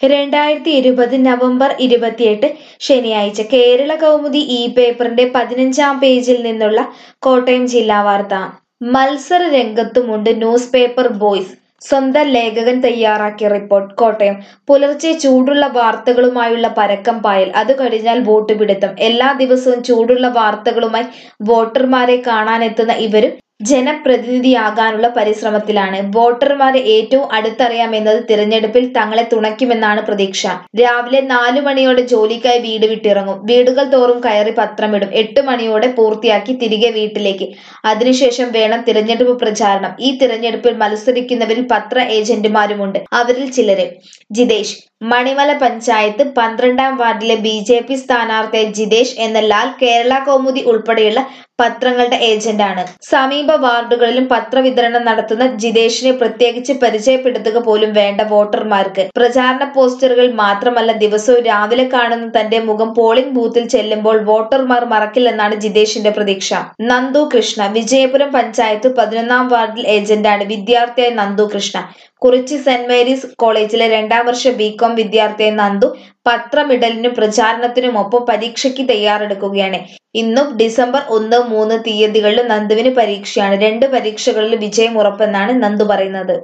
രണ്ടായിരത്തി ഇരുപത് നവംബർ ഇരുപത്തിയെട്ട് ശനിയാഴ്ച കേരള കൗമുദി ഇ പേപ്പറിന്റെ പതിനഞ്ചാം പേജിൽ നിന്നുള്ള കോട്ടയം ജില്ലാ വാർത്ത മത്സര രംഗത്തുമുണ്ട് ന്യൂസ് പേപ്പർ ബോയ്സ് സ്വന്തം ലേഖകൻ തയ്യാറാക്കിയ റിപ്പോർട്ട് കോട്ടയം പുലർച്ചെ ചൂടുള്ള വാർത്തകളുമായുള്ള പരക്കം പായൽ അത് കഴിഞ്ഞാൽ വോട്ട് പിടുത്തം എല്ലാ ദിവസവും ചൂടുള്ള വാർത്തകളുമായി വോട്ടർമാരെ കാണാനെത്തുന്ന ഇവരും ജനപ്രതിനിധിയാകാനുള്ള പരിശ്രമത്തിലാണ് വോട്ടർമാരെ ഏറ്റവും അടുത്തറിയാമെന്നത് തിരഞ്ഞെടുപ്പിൽ തങ്ങളെ തുണയ്ക്കുമെന്നാണ് പ്രതീക്ഷ രാവിലെ നാലു മണിയോടെ ജോലിക്കായി വീട് വിട്ടിറങ്ങും വീടുകൾ തോറും കയറി പത്രമിടും എട്ട് മണിയോടെ പൂർത്തിയാക്കി തിരികെ വീട്ടിലേക്ക് അതിനുശേഷം വേണം തിരഞ്ഞെടുപ്പ് പ്രചാരണം ഈ തിരഞ്ഞെടുപ്പിൽ മത്സരിക്കുന്നവരിൽ പത്ര ഏജന്റുമാരുമുണ്ട് അവരിൽ ചിലര് ജിതേഷ് മണിമല പഞ്ചായത്ത് പന്ത്രണ്ടാം വാർഡിലെ ബി ജെ പി സ്ഥാനാർത്ഥിയായ ജിതേഷ് എന്ന ലാൽ കേരള കൗമുദി ഉൾപ്പെടെയുള്ള പത്രങ്ങളുടെ ഏജന്റാണ് സമീപ വാർഡുകളിലും പത്രവിതരണം നടത്തുന്ന ജിതേഷിനെ പ്രത്യേകിച്ച് പരിചയപ്പെടുത്തുക പോലും വേണ്ട വോട്ടർമാർക്ക് പ്രചാരണ പോസ്റ്ററുകൾ മാത്രമല്ല ദിവസവും രാവിലെ കാണുന്ന തന്റെ മുഖം പോളിംഗ് ബൂത്തിൽ ചെല്ലുമ്പോൾ വോട്ടർമാർ മറക്കില്ലെന്നാണ് ജിതേഷിന്റെ പ്രതീക്ഷ നന്ദു കൃഷ്ണ വിജയപുരം പഞ്ചായത്ത് പതിനൊന്നാം വാർഡിൽ ഏജന്റാണ് വിദ്യാർത്ഥിയായ നന്ദു കൃഷ്ണ കുറിച്ചി സെന്റ് മേരീസ് കോളേജിലെ രണ്ടാം വർഷ ബികോം വിദ്യാർത്ഥിയായ നന്ദു പത്രമിടലിനും പ്രചാരണത്തിനുമൊപ്പം പരീക്ഷയ്ക്ക് തയ്യാറെടുക്കുകയാണ് ഇന്നും ഡിസംബർ ഒന്ന് മൂന്ന് തീയതികളിലും നന്ദുവിന് പരീക്ഷയാണ് രണ്ട് പരീക്ഷകളിലും വിജയം ഉറപ്പെന്നാണ് നന്ദു പറയുന്നത്